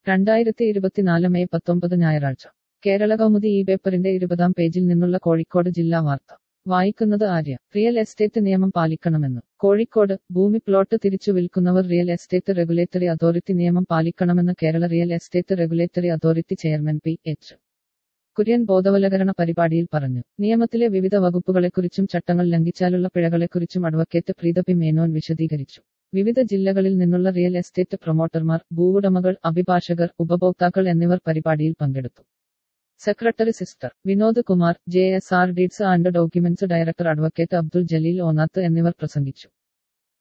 രണ്ടായിരത്തി ഇരുപത്തിനാല് മെയ് പത്തൊമ്പത് ഞായറാഴ്ച കേരള കൗമുദി ഈ പേപ്പറിന്റെ ഇരുപതാം പേജിൽ നിന്നുള്ള കോഴിക്കോട് ജില്ലാ വാർത്ത വായിക്കുന്നത് ആര്യ റിയൽ എസ്റ്റേറ്റ് നിയമം പാലിക്കണമെന്ന് കോഴിക്കോട് ഭൂമി പ്ലോട്ട് തിരിച്ചു വിൽക്കുന്നവർ റിയൽ എസ്റ്റേറ്റ് റെഗുലേറ്ററി അതോറിറ്റി നിയമം പാലിക്കണമെന്ന് Kerala real estate regulatory authority chairman P H Kurian ബോധവൽക്കരണ പരിപാടിയിൽ പറഞ്ഞു നിയമത്തിലെ വിവിധ വകുപ്പുകളെക്കുറിച്ചും ചട്ടങ്ങൾ ലംഘിച്ചാലുള്ള പിഴകളെക്കുറിച്ചും അഡ്വക്കേറ്റ് പ്രീത പി മേനോൻ വിശദീകരിച്ചു വിവിധ ജില്ലകളിൽ നിന്നുള്ള റിയൽ എസ്റ്റേറ്റ് പ്രൊമോട്ടർമാർ ഭൂവുടമകൾ അഭിഭാഷകർ ഉപഭോക്താക്കൾ എന്നിവർ പരിപാടിയിൽ പങ്കെടുത്തു secretary sister Vinod Kumar J S R deeds and documents director advocate Abdul Jaleel Onath എന്നിവർ പ്രസംഗിച്ചു